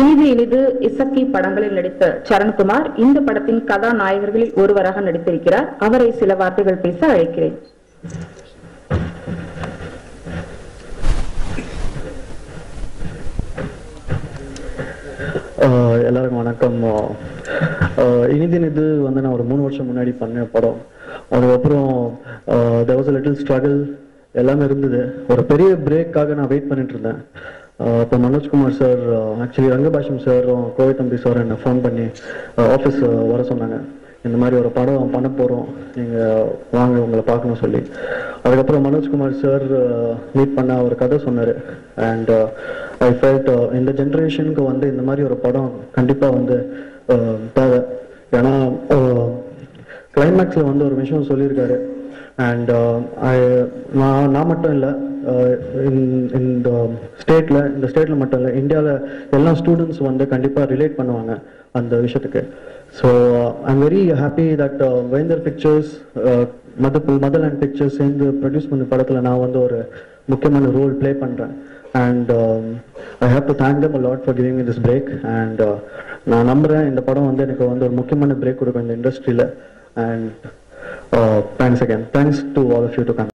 இனிது இனிது இசக்கி படங்களில் நடித்த சரண்குமார் இந்த படத்தின் கதாநாயகர்களில் ஒருவராக நடித்திருக்கிறார் அவரை சில வார்த்தைகள் பேச அழைக்கிறேன் ஆஹ் எல்லாருக்கும் வணக்கம் ஆஹ் இனிதின் இது வந்து நான் ஒரு மூணு வருஷம் முன்னாடி பண்ண படம் அதுக்கப்புறம் there was a little struggle எல்லாமே இருந்தது ஒரு பெரிய பிரேக்காக நான் வெயிட் பண்ணிட்டு இருந்தேன் ஆஹ் அப்போ மனோஜ்குமார் சார் ஆக்சுவலி ரங்கபாஷம் சாரும் கோவை தம்பி சார் என்னை ஃபோன் பண்ணி ஆஃபீஸ் வர சொன்னாங்க இந்த மாதிரி ஒரு படம் பண்ண போகிறோம் நீங்கள் வாங்க உங்களை பார்க்கணும் சொல்லி அதுக்கப்புறம் மனோஜ்குமார் சார் மீட் பண்ண ஒரு கதை சொன்னார் அண்ட் ஐ ஃபெல்ட் இந்த ஜென்ரேஷனுக்கு வந்து இந்த மாதிரி ஒரு படம் கண்டிப்பாக வந்து அஹ், தேவை ஏன்னா கிளைமேக்ஸில் வந்து ஒரு விஷயம் சொல்லியிருக்காரு அண்ட் நான் நான் மட்டும் இல்லை இந்த ஸ்டேட்டில் இந்த ஸ்டேட்டில் மட்டும் இல்லை இந்தியாவில் எல்லா ஸ்டூடெண்ட்ஸ் வந்து கண்டிப்பாக ரிலேட் பண்ணுவாங்க அந்த விஷயத்துக்கு so I'm very happy that Vendhar pictures மதப்புல் மதல் அண்ட் பிக்சர்ஸ் சேர்ந்து ப்ரொடியூஸ் பண்ண படத்தில் நான் வந்து ஒரு முக்கியமான ரோல் ப்ளே பண்ணுறேன் and I have to thank them lot for giving this break and நான் நம்புகிறேன் இந்த படம் வந்து எனக்கு வந்து ஒரு முக்கியமான பிரேக் கொடுக்கும் இந்த இண்டஸ்ட்ரியில் and thanks again thanks to all of you to come